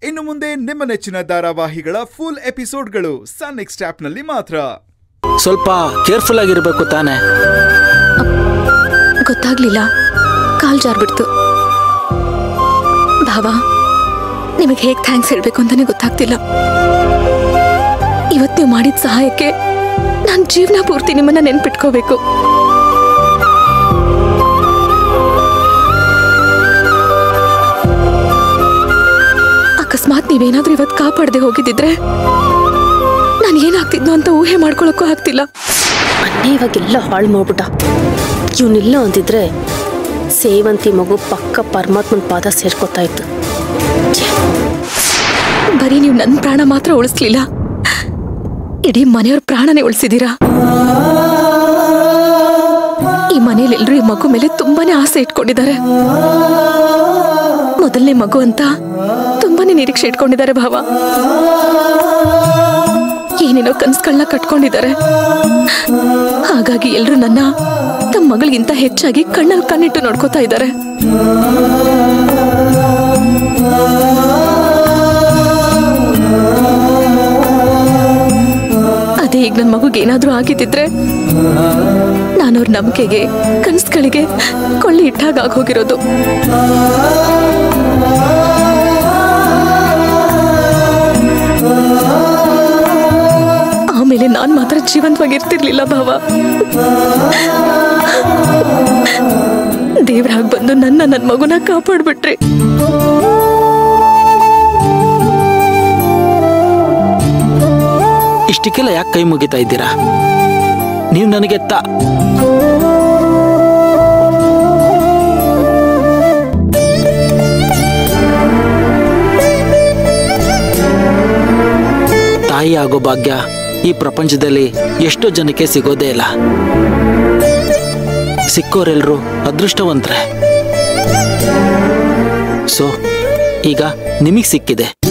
ಇನ್ನು ಮುಂದೆ ನಿಮ್ಮ ನೆಚ್ಚಿನ ಧಾರಾವಾಹಿಗಳ ಫುಲ್ ಎಪಿಸೋಡ್ಗಳು ಸನ್ ನೆಕ್ಸ್ಟ್ ಆಪ್ನಲ್ಲಿ ಮಾತ್ರ ಸ್ವಲ್ಪ ಕೇರ್ಫುಲ್ ಆಗಿರ್ಬೇಕು ತಾನೆ ಗೊತ್ತಾಗ್ಲಿಲ್ಲ ಕಾಲ್ ಜಾರ್ಬಿಡ್ತು ಭಾವ ನಿಮಗೆ ಹೇಗೆ ಥ್ಯಾಂಕ್ಸ್ ಹೇಳ್ಬೇಕು ಅಂತಾನೆ ಗೊತ್ತಾಗ್ತಿಲ್ಲ ಇವತ್ತು ನೀವು ಮಾಡಿದ ಸಹಾಯಕ್ಕೆ ನಾನು ಜೀವನ ಪೂರ್ತಿ ನಿಮ್ಮನ್ನ ನೆನ್ಪಿಟ್ಕೋಬೇಕು ಅಕಸ್ಮಾತ್ ನೀವೇನಾದ್ರೂ ಇವತ್ತು ಕಾಪಾಡದೆ ಹೋಗಿದ್ದಿದ್ರೆ ನಾನು ಏನಾಗ್ತಿದ್ನೋ ಅಂತ ಊಹೆ ಮಾಡ್ಕೊಳಕ್ಕೂ ಆಗ್ತಿಲ್ಲ ಅನ್ನೇ ಇವಾಗೆಲ್ಲ ಹಾಳು ಮಾಡ್ಬಿಟ್ಟ ಇವನಿಲ್ಲ ಅಂದಿದ್ರೆ ಸೇವಂತಿ ಮಗು ಪಕ್ಕ ಪರಮಾತ್ಮನ ಪಾದ ಸೇರ್ಕೊತಾ ಇತ್ತು ಬರೀ ನೀವು ನನ್ನ ಪ್ರಾಣ ಮಾತ್ರ ಉಳಿಸ್ಲಿಲ್ಲ ಇಡೀ ಮನೆಯವ್ರ ಪ್ರಾಣನೇ ಉಳಿಸಿದೀರಾ ಈ ಮನೇಲಿ ಎಲ್ರೂ ಈ ಮಗು ಮೇಲೆ ತುಂಬಾನೇ ಆಸೆ ಇಟ್ಕೊಂಡಿದ್ದಾರೆ ಮೊದಲನೇ ಮಗು ಅಂತ ತುಂಬಾನೇ ನಿರೀಕ್ಷೆ ಇಟ್ಕೊಂಡಿದ್ದಾರೆ ಭಾವ ಏನೇನೋ ಕನ್ಸುಗಳನ್ನ ಕಟ್ಕೊಂಡಿದ್ದಾರೆ ಹಾಗಾಗಿ ಎಲ್ರು ನನ್ನ ತಮ್ಮ ಮಗಳಿಗಿಂತ ಹೆಚ್ಚಾಗಿ ಕಣ್ಣಲ್ಲಿ ಕಣ್ಣಿಟ್ಟು ನೋಡ್ಕೋತಾ ಇದ್ದಾರೆ ಅದೇ ಈಗ ನನ್ನ ಮಗುಗೆ ಏನಾದ್ರೂ ಆಗಿದ್ದಿದ್ರೆ ನಾನು ಅವ್ರ ನಂಬಿಕೆಗೆ ಕನಸುಗಳಿಗೆ ಕೊಳ್ಳಿ ಇಟ್ಟಾಗ ಆಗೋಗಿರೋದು ಆಮೇಲೆ ನಾನ್ ಮಾತ್ರ ಜೀವಂತವಾಗಿರ್ತಿರ್ಲಿಲ್ಲ ಭಾವ ದೇವ್ರಾಗ್ ಬಂದು ನನ್ನ ನನ್ನ ಮಗುನ ಕಾಪಾಡ್ಬಿಟ್ರಿ ಇಷ್ಟಕ್ಕೆಲ್ಲ ಯಾಕೆ ಕೈ ಮುಗಿತಾ ಇದ್ದೀರಾ ನೀವು ನನಗೆ ತ ತಾಯಿ ಆಗೋ ಭಾಗ್ಯ ಈ ಪ್ರಪಂಚದಲ್ಲಿ ಎಷ್ಟೋ ಜನಕ್ಕೆ ಸಿಗೋದೇ ಇಲ್ಲ ಸಿಕ್ಕೋರೆಲ್ರು ಅದೃಷ್ಟವಂತ್ರೆ ಸೊ ಈಗ ನಿಮಗೆ ಸಿಕ್ಕಿದೆ